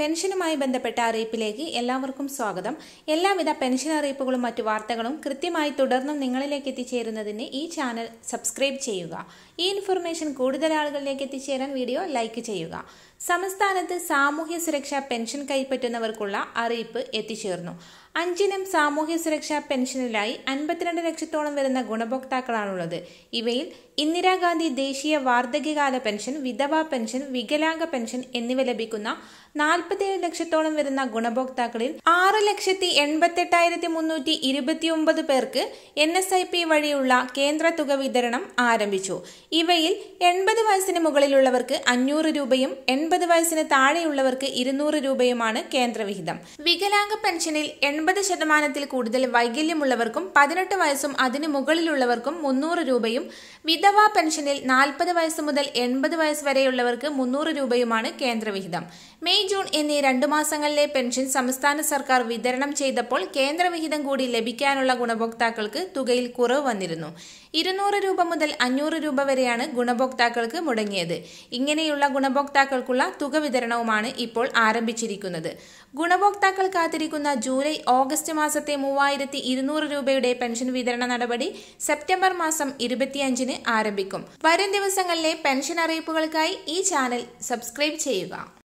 പെൻഷനുമായി ബന്ധപ്പെട്ട അറിയിപ്പിലേക്ക് എല്ലാവർക്കും സ്വാഗതം എല്ലാവിധ പെൻഷൻ അറിയിപ്പുകളും മറ്റു വാർത്തകളും കൃത്യമായി തുടർന്നും നിങ്ങളിലേക്ക് എത്തിച്ചേരുന്നതിന് ഈ ചാനൽ സബ്സ്ക്രൈബ് ചെയ്യുക ഈ ഇൻഫർമേഷൻ കൂടുതൽ ആളുകളിലേക്ക് എത്തിച്ചേരാൻ വീഡിയോ ലൈക്ക് ചെയ്യുക സംസ്ഥാനത്ത് സാമൂഹ്യ സുരക്ഷാ പെൻഷൻ കൈപ്പറ്റുന്നവർക്കുള്ള അറിയിപ്പ് എത്തിച്ചേർന്നു അഞ്ചിനം സാമൂഹ്യ സുരക്ഷാ പെൻഷനിലായി അൻപത്തിരണ്ട് ലക്ഷത്തോളം വരുന്ന ഗുണഭോക്താക്കളാണുള്ളത് ഇവയിൽ ഇന്ദിരാഗാന്ധി ദേശീയ വാർദ്ധക്യകാല പെൻഷൻ വിധവാ പെൻഷൻ വികലാംഗ പെൻഷൻ എന്നിവ ലഭിക്കുന്ന നാൽപ്പത്തിയേഴ് ലക്ഷത്തോളം വരുന്ന ഗുണഭോക്താക്കളിൽ ആറ് ലക്ഷത്തി എൺപത്തെട്ടായിരത്തി മുന്നൂറ്റി ഇരുപത്തിയൊമ്പത് പേർക്ക് എൻ എസ് ഐ പി വഴിയുള്ള കേന്ദ്ര തുക വിതരണം ആരംഭിച്ചു ഇവയിൽ എൺപത് വയസ്സിന് മുകളിലുള്ളവർക്ക് അഞ്ഞൂറ് രൂപയും എൺപത് വയസ്സിന് താഴെയുള്ളവർക്ക് ഇരുന്നൂറ് രൂപയുമാണ് കേന്ദ്രവിഹിതം വികലാംഗ പെൻഷനിൽ എൺപത് ശതമാനത്തിൽ കൂടുതൽ വൈകല്യമുള്ളവർക്കും പതിനെട്ട് വയസ്സും അതിനു മുകളിലുള്ളവർക്കും മുന്നൂറ് രൂപയും വിധവാ പെൻഷനിൽ നാൽപ്പത് വയസ്സ് മുതൽ എൺപത് വയസ്സ് വരെയുള്ളവർക്ക് മുന്നൂറ് രൂപയുമാണ് കേന്ദ്രവിഹിതം മെയ് ജൂൺ എന്നീ രണ്ടു മാസങ്ങളിലെ പെൻഷൻ സംസ്ഥാന സർക്കാർ വിതരണം ചെയ്തപ്പോൾ കേന്ദ്രവിഹിതം കൂടി ലഭിക്കാനുള്ള ഗുണഭോക്താക്കൾക്ക് തുകയിൽ കുറവ് വന്നിരുന്നു ഇരുന്നൂറ് രൂപ മുതൽ അഞ്ഞൂറ് രൂപ വരെയാണ് ഗുണഭോക്താക്കൾക്ക് മുടങ്ങിയത് ഇങ്ങനെയുള്ള ഗുണഭോക്താക്കൾക്കുള്ള തുക വിതരണവുമാണ് ഇപ്പോൾ ആരംഭിച്ചിരിക്കുന്നത് ഗുണഭോക്താക്കൾ കാത്തിരിക്കുന്ന ജൂലൈ ഓഗസ്റ്റ് മാസത്തെ മൂവായിരത്തി ഇരുന്നൂറ് രൂപയുടെ പെൻഷൻ വിതരണ നടപടി സെപ്റ്റംബർ മാസം ഇരുപത്തിയഞ്ചിന് ആരംഭിക്കും വരും ദിവസങ്ങളിലെ പെൻഷൻ അറിയിപ്പുകൾക്കായി ഈ ചാനൽ സബ്സ്ക്രൈബ് ചെയ്യുക